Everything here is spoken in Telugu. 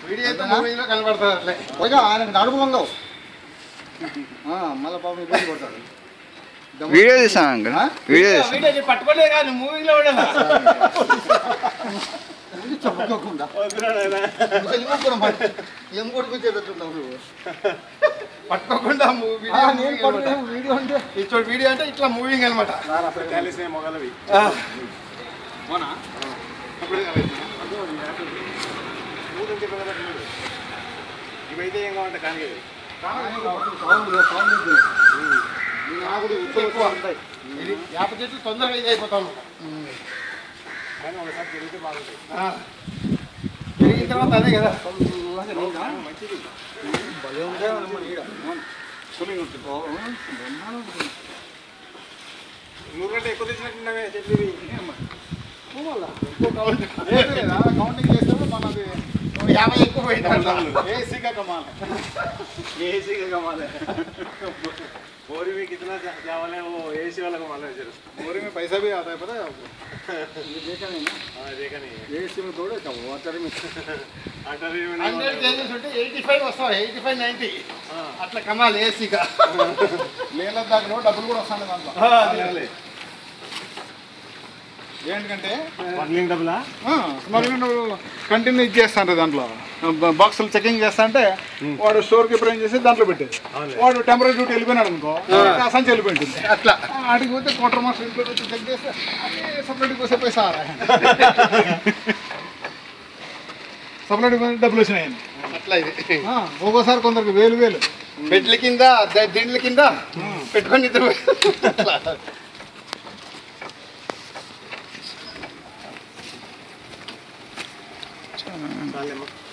వీడియో అయితే మూవీలో కనబడుతుంది అట్లే పోయిగా ఆయనకు నడుము వంగవు మళ్ళీ పాపం ఇబ్బంది పడతాడు వీడియో తీసాను అంకుల్ ఆ? వీడియో తీసాను వీడియో పట్టుకోలేదు కానీ మూవీలో కూడా ఇది చెప్పుకోకుండా ఏం కొట్టుకొచ్చేటట్టున్నావు నువ్వు పట్టుకోకుండా మూవీ ఆ, నేను పట్టుకునే వీడియో అంటే ఇచ్చోడు వీడియో అంటే ఇట్లా మూవింగ్ అనమాట కలిసిన మొగలవి అవునా ఇవైతే ఏం కావాలంటే కానీ ఎక్కువ ఇది వేప చెట్లు తొందరగా ఇది అయిపోతాం కానీ ఒకసారి తిరిగితే బాగుంటుంది పెరిగిన తర్వాత అదే కదా మంచిది భలే ఉందే అమ్మ నీడ. ఓ, నూరు గంట ఎక్కువ తెచ్చినట్టున్నావే చెట్లు ఇవి. లేదు లేదా? కౌంటింగ్ చేస్తే మనది యాభై ఎక్కువ పోయింది ఏసీగా కమాలి ఏసీ का कमाल है बोरी में कितना जा- चावल है वो एसी वाला कमाल है जरा बोरी में पैसा भी आता है पता है आपको ये देखा नहीं ना हाँ देखा नहीं है एसी में थोड़े था वाटर में अठारह में नहीं హండ్రెడ్ होता। కేజీస్ ఉంటే ఎయిటీ ఫైవ్ వస్తాయి ఎయిటీ ఫైవ్ నైన్టీ అట్లా కమాలి ఏసీగా లేల దాకా డబ్బులు కూడా వస్తాయి దాంట్లో ले। ఏంటంటే స్మగ్లింగ్ డబ్బులా స్మగ్లింగ్ కంటిన్యూ ఇచ్చేస్తాంటే దాంట్లో బాక్సులు చెకింగ్ చేస్తా అంటే వాడు స్టోర్ కీపర్ ఏం చేసి దాంట్లో పెట్టేది అవునులే. వాడు టెంపరీ డ్యూటీ వెళ్ళిపోయినాడు అనుకో ఆ సంచి వెళ్ళిపోయింటుంది అట్లా ఆడికి పోతే క్వార్టర్ మాస్టర్ ఇంట్లో వచ్చి చెక్ చేస్తే అదే సపరేట్కి వస్తే పైసా సపరేట్ డబ్బులు వచ్చినాయి అట్లా ఇది ఆ, ఒక్కోసారి కొందరికి వేలు వేలు బెడ్ల కింద ద- దిండ్ల కింద పెట్టుకొని నిద్ర అట్లా చాలేమ్మా